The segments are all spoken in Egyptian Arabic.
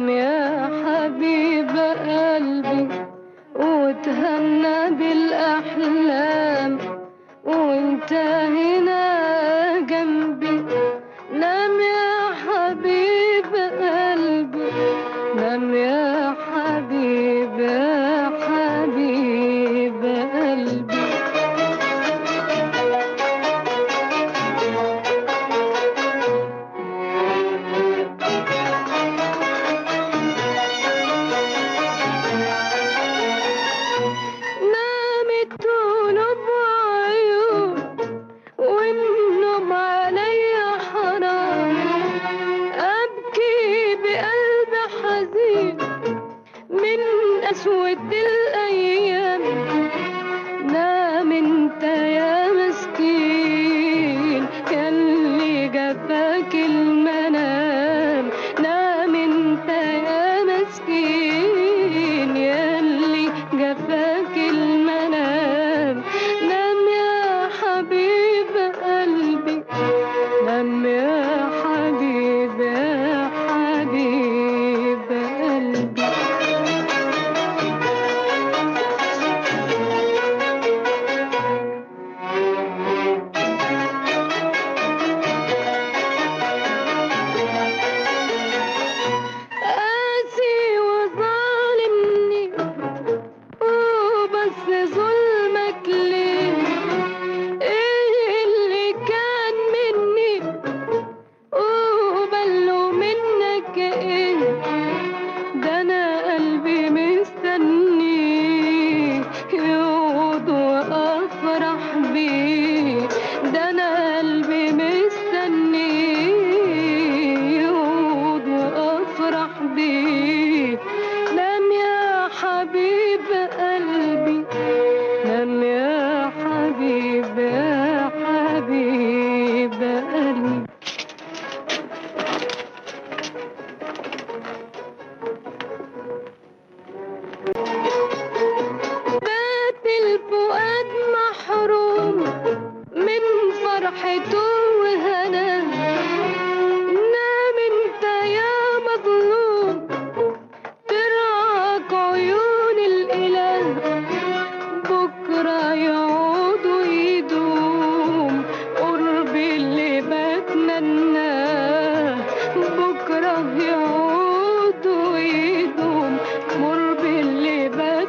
يا حبيب قلبي وتهنى بالأحلام وانت هنا جنبي نام يا حبيب قلبي نام يا حبيب يا حبيب قلبي نامت قلوب وعيون والنوم عليا حرام أبكي بقلب حزين من أسود الأيام نام انت يا مسكين ياللي جفاك المنام نام انت يا مسكين ياللي جفاك المنام نام يا حبيب قلبي نام يا حبيب يا حبيب قلبي قاسي وظالمني وبس ظلمك ليه ايه اللي كان مني وبلو منك ايه ده انا قلبي مستني يعود وافرح بيه ده انا قلبي مستني يعود وافرح بيه نام يا حبيب قلبي نام يا حبيب يا حبيب قلبي بات الفؤاد محروم من فرحته وهناه نام انت يا مظلوم ترعاك عيون الإله بكرة يعود ويدوم قرب اللي بتمناه بكرة يعود ويدوم قرب اللي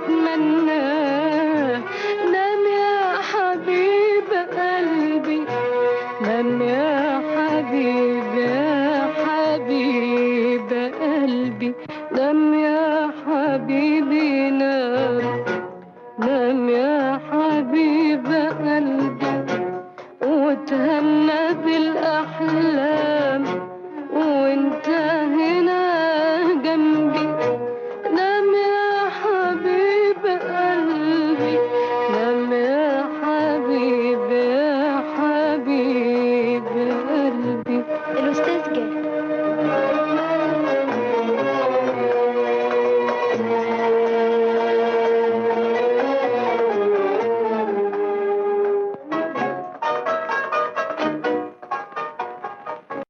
بتمناه نام يا حبيب قلبي نام يا حبيب يا حبيب قلبي نام يا حبيبي نام نام يا حبيب قلبي وتهنى